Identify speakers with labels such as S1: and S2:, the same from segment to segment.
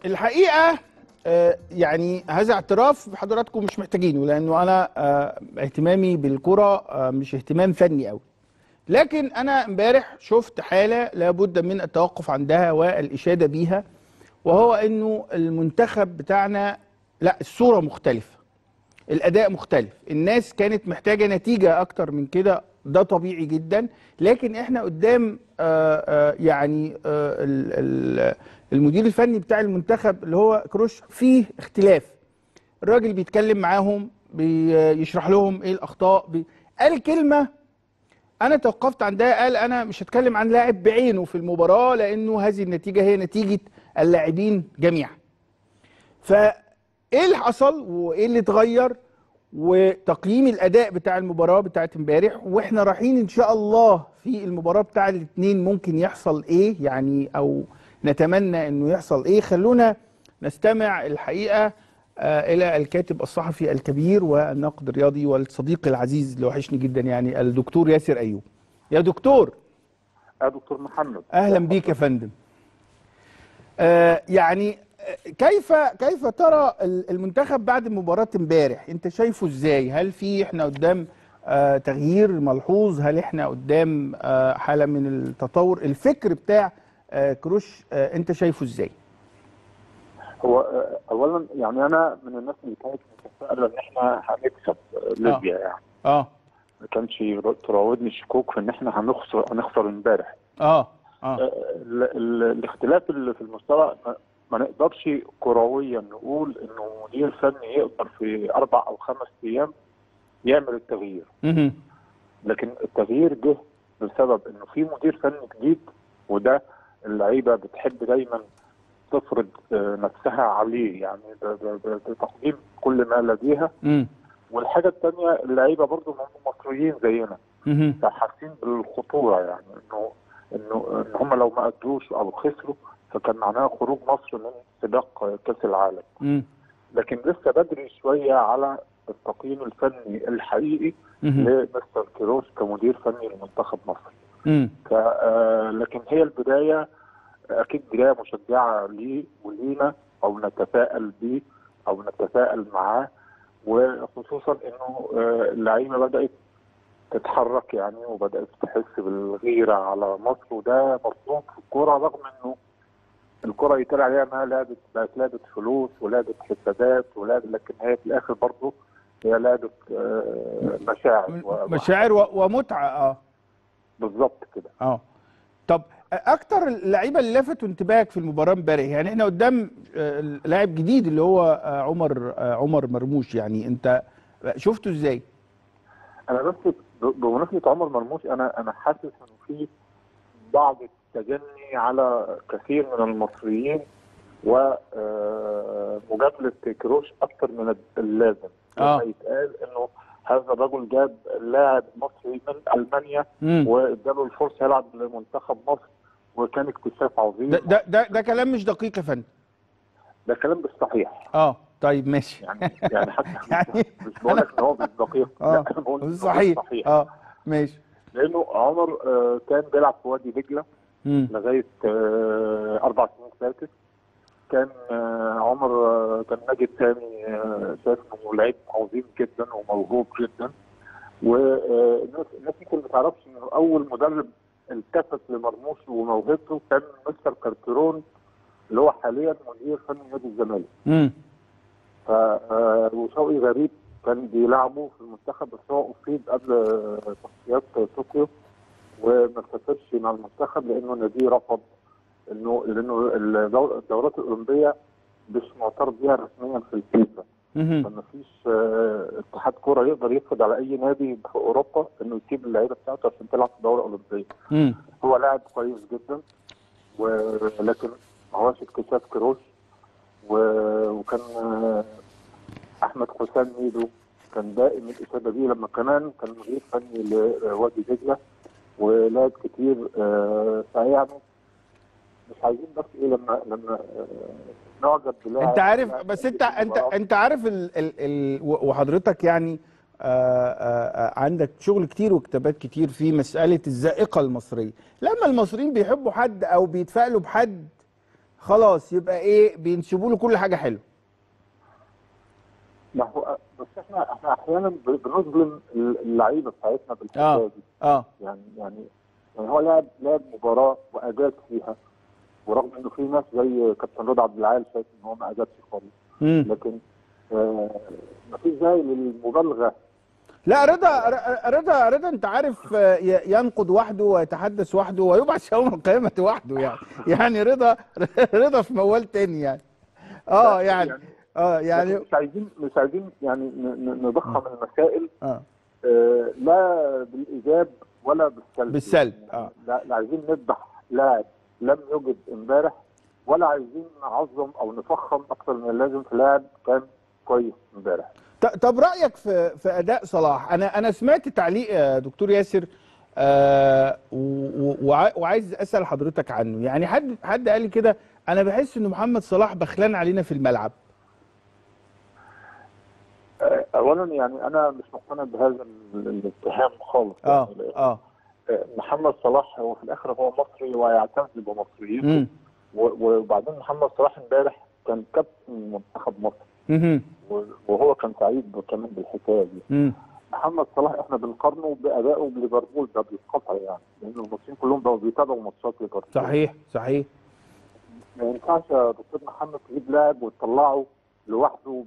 S1: الحقيقه آه، يعني هذا اعتراف حضراتكم مش محتاجينه لانه انا آه، اهتمامي بالكره آه، مش اهتمام فني قوي لكن انا امبارح شفت حاله لابد من التوقف عندها والاشاده بيها وهو انه المنتخب بتاعنا لا الصوره مختلفه الاداء مختلف الناس كانت محتاجه نتيجه اكتر من كده ده طبيعي جدا لكن احنا قدام آه، آه، يعني آه، ال- ال- المدير الفني بتاع المنتخب اللي هو كروش فيه اختلاف الراجل بيتكلم معاهم بيشرح لهم ايه الاخطاء بي... قال كلمه انا توقفت عندها قال انا مش هتكلم عن لاعب بعينه في المباراه لانه هذه النتيجه هي نتيجه اللاعبين جميعا فايه اللي حصل وايه اللي اتغير وتقييم الاداء بتاع المباراه بتاعت امبارح واحنا رايحين ان شاء الله في المباراه بتاع الاثنين ممكن يحصل ايه يعني او نتمنى انه يحصل ايه خلونا نستمع الحقيقه آه الى الكاتب الصحفي الكبير والناقد الرياضي والصديق العزيز اللي وحشني جدا يعني الدكتور ياسر ايوب يا دكتور
S2: يا دكتور محمد
S1: اهلا بيك يا فندم آه يعني آه، كيف كيف ترى ال- المنتخب بعد مباراة امبارح انت شايفه ازاي هل في احنا قدام آه تغيير ملحوظ هل احنا قدام آه حالة من التطور الفكر بتاع آه كروش آه انت شايفه ازاي
S2: هو آه، اولا يعني انا من الناس اللي كانت متفائله ان احنا هنكسب آه، ليبيا يعني
S1: اه
S2: ما كانش تراودني شكوك في ان احنا هنخسر هنخسر امبارح
S1: اه اه
S2: آه، ال- ال- الاختلاف اللي في المستوى ما- ما نقدرش كرويا نقول انه مدير فني يقدر في اربع او خمس ايام يعمل التغيير
S1: مهم.
S2: لكن التغيير جه بسبب انه في مدير فني جديد وده اللعيبه بتحب دايما تفرض آه، نفسها عليه يعني ب- ب- ب- بتقديم كل ما لديها
S1: مم.
S2: والحاجه الثانيه اللعيبه برضو هم مصريين زينا
S1: مهم.
S2: فحاسين بالخطوره يعني انه انه ان هم لو ما ادوش او خسروا فكان معناها خروج مصر من سباق كاس العالم
S1: مم.
S2: لكن لسه بدري شويه على التقييم الفني الحقيقي
S1: مهم.
S2: لمستر كيروش كمدير فني لمنتخب مصر
S1: مم.
S2: ف آه، لكن هي البدايه اكيد بدايه مشجعه ليه ولينا او نتفائل بيه او نتفائل معاه وخصوصا انه آه، اللعيبه بدات تتحرك يعني وبدات تحس بالغيره على مصر وده مطلوب في الكوره رغم انه الكره يتقال عليها انها لعبه بقت لعبه فلوس ولعبه حسابات ولعبه لكن هي في الاخر برضه هي لعبه آه، مشاعر و-
S1: مشاعر و- ومتعة اه
S2: بالظبط كده
S1: اه طب اكتر اللعيبه اللي لفتوا انتباهك في المباراه امبارح يعني احنا قدام آه، لاعب جديد اللي هو آه، عمر آه، عمر مرموش يعني انت شفته ازاي
S2: انا بس ب- بمناسبه عمر مرموش انا انا حاسس انه في بعض التجني على كثير من المصريين ومجادله كروش اكثر من اللازم
S1: آه.
S2: لما يتقال انه هذا الرجل جاب لاعب مصري من المانيا
S1: مم.
S2: واداله الفرصه يلعب لمنتخب مصر وكان اكتشاف عظيم
S1: ده ده ده, ده كلام مش دقيق يا فندم
S2: ده كلام مش صحيح
S1: اه طيب ماشي
S2: يعني يعني حتى
S1: يعني
S2: مش بقول لك ان هو مش دقيق
S1: اه
S2: لا انا بقول إنه مش
S1: صحيح
S2: صحيح
S1: اه ماشي
S2: لانه عمر آه، كان بيلعب في وادي دجله
S1: مم.
S2: لغايه آه، اربع سنين فاتت كان آه، عمر آه، كان ماجد سامي آه، شايف انه لعيب عظيم جدا وموهوب جدا والناس الناس يمكن ما تعرفش انه اول مدرب التفت لمرموش وموهبته كان مستر كارتيرون اللي هو حاليا مدير فني نادي الزمالك
S1: مم.
S2: ف آه، وشوقي غريب كان بيلعبه في المنتخب بس هو اصيب قبل آه، تصفيات طوكيو وما سافرش مع المنتخب لانه ناديه رفض انه لانه الدور- الدورات الاولمبيه مش معترف بيها رسميا في الفيفا
S1: مهم.
S2: فما فيش آه، اتحاد كوره يقدر يفرض على اي نادي في اوروبا انه يسيب اللعيبه بتاعته عشان تلعب في دوره اولمبيه
S1: مم.
S2: هو لاعب كويس جدا ولكن ما هوش اكتشاف كروش و- وكان آه، احمد حسام ميدو كان دائم الاشاده بيه لما كمان كان مدير فني لوادي دجله ولعب كتير آه، فيعني مش عايزين بس ايه لما لما آه، نعجب بلاعب
S1: انت عارف
S2: لاعب
S1: بس
S2: في
S1: انت انت
S2: المباراة.
S1: انت عارف ال ال ال وحضرتك يعني آه، آه، آه، عندك شغل كتير وكتابات كتير في مسألة الذائقة المصرية لما المصريين بيحبوا حد أو بيتفائلوا بحد خلاص يبقى ايه بينسبوا له كل حاجه حلوه
S2: ما هو بس احنا احنا احيانا ب- بنظلم اللعيبه بتاعتنا بالحكايه
S1: اه
S2: دي
S1: اه
S2: يعني يعني يعني هو لعب لعب مباراه واجاد فيها ورغم انه في ناس زي كابتن رضا عبد العال شايف ان هو ما اجادش خالص
S1: مم.
S2: لكن آه ما فيش داعي للمبالغه
S1: لا رضا ر- رضا رضا انت عارف آه، ي- ينقد وحده ويتحدث وحده ويبعث يوم القيامه وحده يعني يعني رضا رضا في موال تاني يعني اه يعني اه
S2: يعني
S1: يعني
S2: مش عايزين مش عايزين يعني ن- ن- نضخم المسائل
S1: اه
S2: آه لا بالايجاب ولا بالسلب
S1: بالسلب،
S2: يعني
S1: آه.
S2: لا, لا عايزين نذبح لاعب لم يوجد امبارح ولا عايزين نعظم او نفخم اكثر من اللازم في لاعب كان كويس امبارح
S1: ط- طب رايك في في اداء صلاح انا انا سمعت تعليق يا دكتور ياسر آه و- و- وع- وعايز اسال حضرتك عنه يعني حد حد قال لي كده انا بحس ان محمد صلاح بخلان علينا في الملعب
S2: آه، اولا يعني انا مش مقتنع بهذا ال- الاتهام خالص
S1: اه
S2: يعني
S1: اه
S2: آه، محمد صلاح هو في الاخر هو مصري ويعتز بمصريته
S1: امم
S2: و- وبعدين محمد صلاح امبارح كان كابتن منتخب مصر
S1: امم
S2: و- وهو كان سعيد كمان بالحكايه دي
S1: امم
S2: محمد صلاح احنا بنقارنه بادائه بليفربول ده بالقطع يعني لان المصريين كلهم بقوا بيتابعوا ماتشات ليفربول
S1: صحيح صحيح
S2: ما ينفعش يا دكتور محمد تجيب لاعب وتطلعه لوحده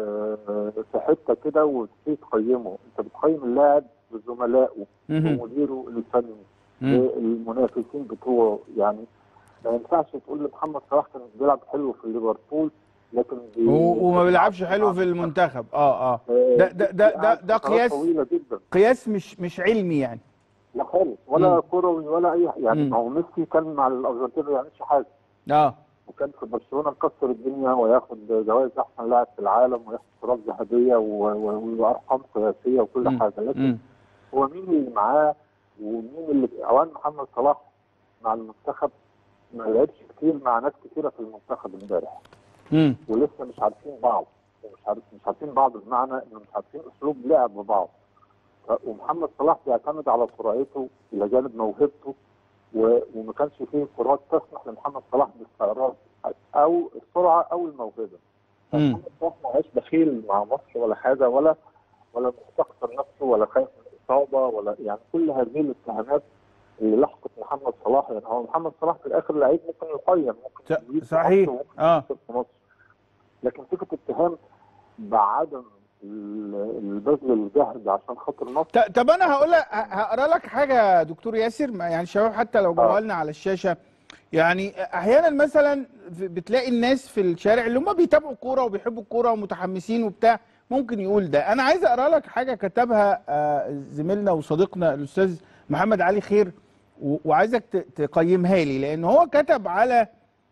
S2: ب- في حته كده وتبتدي تقيمه، انت بتقيم اللاعب بزملائه
S1: مهم.
S2: بمديره الفني
S1: مم.
S2: بالمنافسين بتوعه يعني ما ينفعش تقول لمحمد صلاح كان بيلعب حلو في ليفربول لكن بي-
S1: و- وما بيلعبش حلو في المنتخب اه اه
S2: آه،
S1: ده- ده- ده- ده- ده
S2: فترات
S1: قياس-
S2: طويله جدا
S1: قياس مش مش علمي يعني
S2: لا خالص ولا
S1: مم.
S2: كروي ولا اي يعني
S1: مم.
S2: ما هو ميسي كان مع الارجنتين ما بيعملش حاجه
S1: اه
S2: وكان في برشلونه مكسر الدنيا وياخد جوائز احسن لاعب في العالم وياخد كرات ذهبيه و- و- وارقام قياسيه وكل
S1: مم.
S2: حاجه لكن
S1: امم
S2: هو مين اللي معاه ومين اللي اوان محمد صلاح مع المنتخب ما لعبش كتير مع ناس كتيره في المنتخب امبارح
S1: امم
S2: ولسه مش عارفين بعض ومش عارف مش عارفين بعض بمعنى انه مش عارفين اسلوب لعب بعض ف- ومحمد صلاح بيعتمد على سرعته الى جانب موهبته و- وما كانش فيه كرات تسمح لمحمد صلاح باستعراض او السرعه او الموهبه
S1: مم.
S2: محمد صلاح ما هوش بخيل مع مصر ولا حاجه ولا ولا مستخسر نفسه ولا خايف من الاصابه ولا يعني كل هذه الاتهامات اللي لحقت محمد صلاح يعني هو محمد صلاح في الاخر لعيب ممكن يقيم
S1: س-
S2: ممكن يجيب في
S1: صحيح.
S2: مصر وممكن
S1: آه.
S2: يكسب في مصر لكن فكره اتهام بعدم ال- البذل الجهد عشان خاطر مصر
S1: ط- طب انا هقول لك هقرا لك حاجه يا دكتور ياسر ما- يعني الشباب حتى لو جابوها
S2: آه.
S1: لنا على الشاشه يعني احيانا مثلا في- بتلاقي الناس في الشارع اللي هم بيتابعوا الكوره وبيحبوا الكوره ومتحمسين وبتاع ممكن يقول ده انا عايز اقرا لك حاجه كتبها آه، زميلنا وصديقنا الاستاذ محمد علي خير و- وعايزك ت- تقيمها لي لان هو كتب على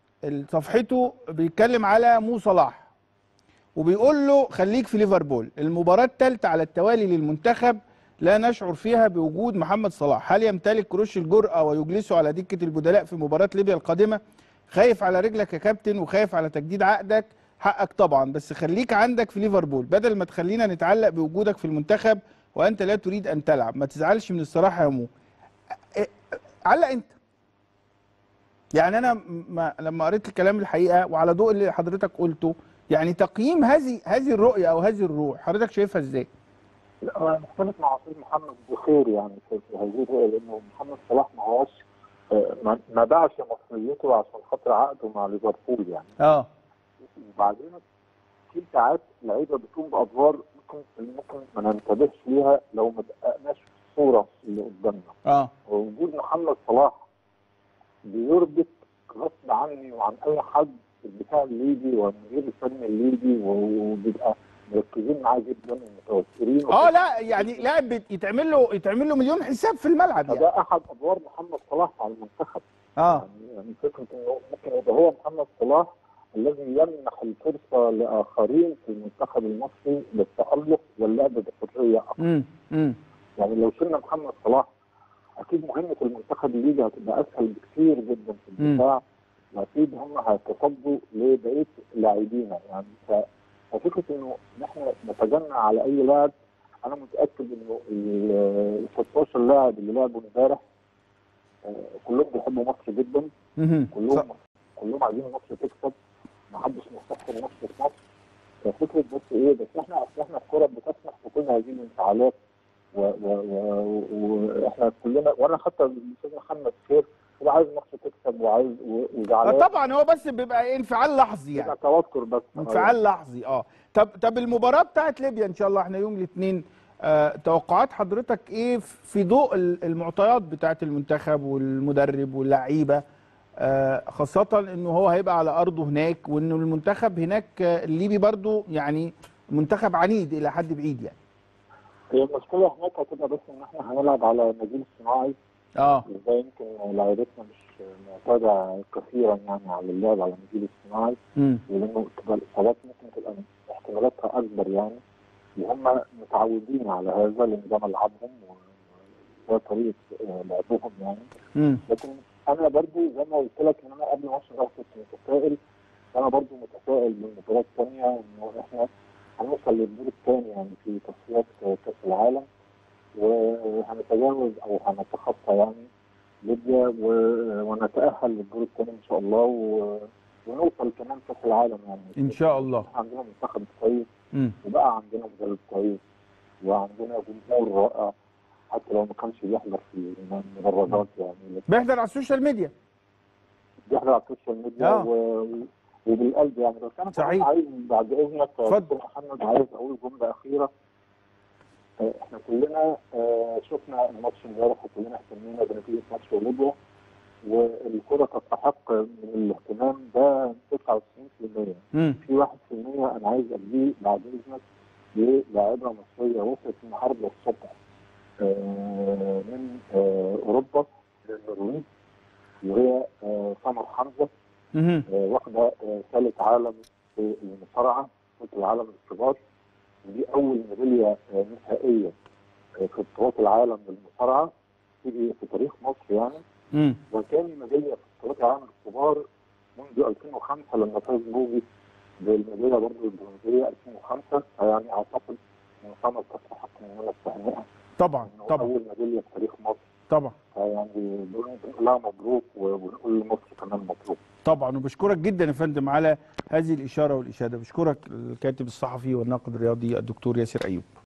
S1: صفحته بيتكلم على مو صلاح وبيقول له خليك في ليفربول المباراة الثالثة على التوالي للمنتخب لا نشعر فيها بوجود محمد صلاح هل يمتلك كروش الجرأة ويجلسه على دكة البدلاء في مباراة ليبيا القادمة خايف على رجلك يا كابتن وخايف على تجديد عقدك حقك طبعا بس خليك عندك في ليفربول بدل ما تخلينا نتعلق بوجودك في المنتخب وانت لا تريد ان تلعب ما تزعلش من الصراحة يا مو إيه، علق انت يعني انا ما لما قريت الكلام الحقيقه وعلى ضوء اللي حضرتك قلته يعني تقييم هذه هذه الرؤيه او هذه الروح حضرتك شايفها ازاي؟
S2: لا، انا مختلف مع استاذ محمد بخير يعني في في هذه الرؤيه لانه محمد صلاح ما هوش آه، ما- ما باعش مصريته عشان خاطر عقده مع ليفربول يعني
S1: اه
S2: وبعدين في ساعات لعيبه بتقوم بادوار ممكن ممكن ما ننتبهش ليها لو ما دققناش في الصوره اللي قدامنا
S1: اه
S2: ووجود محمد صلاح بيربط غصب عني وعن اي حد الدفاع الليبي والمدير الفني الليبي وبيبقى مركزين معاه جدا ومتوترين
S1: اه لا يعني لاعب بيت- يتعمل له يتعمل له مليون حساب في الملعب يعني
S2: فده احد ادوار محمد صلاح مع المنتخب
S1: اه
S2: يعني يعني فكره انه ممكن يبقى هو محمد صلاح الذي يمنح الفرصه لاخرين في المنتخب المصري للتالق واللعب بحريه اكثر
S1: امم امم
S2: يعني لو شلنا محمد صلاح اكيد مهمه المنتخب الليبي هتبقى اسهل بكثير جدا في الدفاع واكيد هم هيتصدوا لبقيه لاعبينا يعني ف- ففكره انه ان احنا نتجنى على اي لاعب انا متاكد انه ال 16 لاعب اللي لعبوا امبارح آه، كلهم بيحبوا مصر جدا
S1: امم
S2: كلهم كلهم عايزين مصر تكسب ما حدش مستحسن مصر في مصر ففكره بس ايه بس احنا اصل احنا الكوره بتسمح بكل هذه الانفعالات و- و- و- واحنا كلنا وانا حتى الاستاذ محمد خير هو عايز مصر تكسب وعايز و-
S1: آه،
S2: وزعلان
S1: طبعا هو بس بيبقى انفعال لحظي يعني
S2: يبقى توتر بس
S1: انفعال لحظي اه طب طب المباراه بتاعت ليبيا ان شاء الله احنا يوم الاثنين آه توقعات حضرتك ايه في ضوء ال- المعطيات بتاعت المنتخب والمدرب واللعيبه آه خاصه انه هو هيبقى على ارضه هناك وانه المنتخب هناك آه، الليبي برضو يعني منتخب عنيد الى حد بعيد يعني
S2: هي المشكله هناك هتبقى بس ان احنا هنلعب على نجيل صناعي
S1: اه
S2: وده يمكن لعيبتنا مش معتادة كثيرا يعني على اللعب على النجيل الصناعي
S1: امم
S2: ولانه تبقى الاصابات ممكن تبقى احتمالاتها اكبر يعني وهم متعودين على هذا لان ده ملعبهم و- وده طريقه آه، لعبهم يعني
S1: امم
S2: لكن انا برضو زي ما قلت لك ان انا قبل ماتش ده كنت متفائل انا برضو متفائل بالمباراه الثانيه انه احنا هنوصل للدور الثاني يعني في تصفيات كاس العالم وهنتجاوز او هنتخطى يعني ليبيا و- ونتاهل للدور الثاني ان شاء الله و... ونوصل كمان كاس العالم يعني
S1: ان شاء الله
S2: احنا عندنا منتخب كويس
S1: امم
S2: وبقى عندنا مدرب كويس وعندنا جمهور رائع حتى لو ما كانش بيحضر في المدرجات يعني لكن
S1: بيحضر على السوشيال ميديا
S2: بيحضر على السوشيال ميديا
S1: آه.
S2: و... وبالقلب يعني بس انا
S1: صحيح.
S2: كمان عايز بعد اذنك يا
S1: اتفضل.
S2: دكتور محمد عايز اقول جمله اخيره آه، احنا كلنا آه، شفنا الماتش امبارح وكلنا اهتمينا بنتيجه ماتش ليبيا والكره تستحق من الاهتمام ده 99%
S1: امم
S2: في 1% انا عايز اديه بعد اذنك للاعيبه مصريه وصلت النهارده الصبح آه، من آه، اوروبا للنرويج وهي آه، سمر حمزه
S1: امم
S2: آه، واخده آه، ثالث عالم في المصارعه ثالث العالم للكبار ودي اول ميداليه آه، نهائيه آه، في بطولات العالم للمصارعه في في تاريخ مصر يعني
S1: امم
S2: وتاني ميداليه في بطولات العالم للكبار منذ 2005 لما فاز بوجي بالميداليه برضه البرونزيه 2005 فيعني اعتقد ان سمر تستحق مننا التهنئه
S1: طبعا
S2: انه
S1: طبعا
S2: اول ميداليه في تاريخ مصر
S1: طبعا
S2: فيعني بنقول لها مبروك وبنقول لمصر كمان مبروك
S1: طبعا وبشكرك جدا يا فندم على هذه الاشاره والاشاده بشكرك الكاتب الصحفي والناقد الرياضي الدكتور ياسر ايوب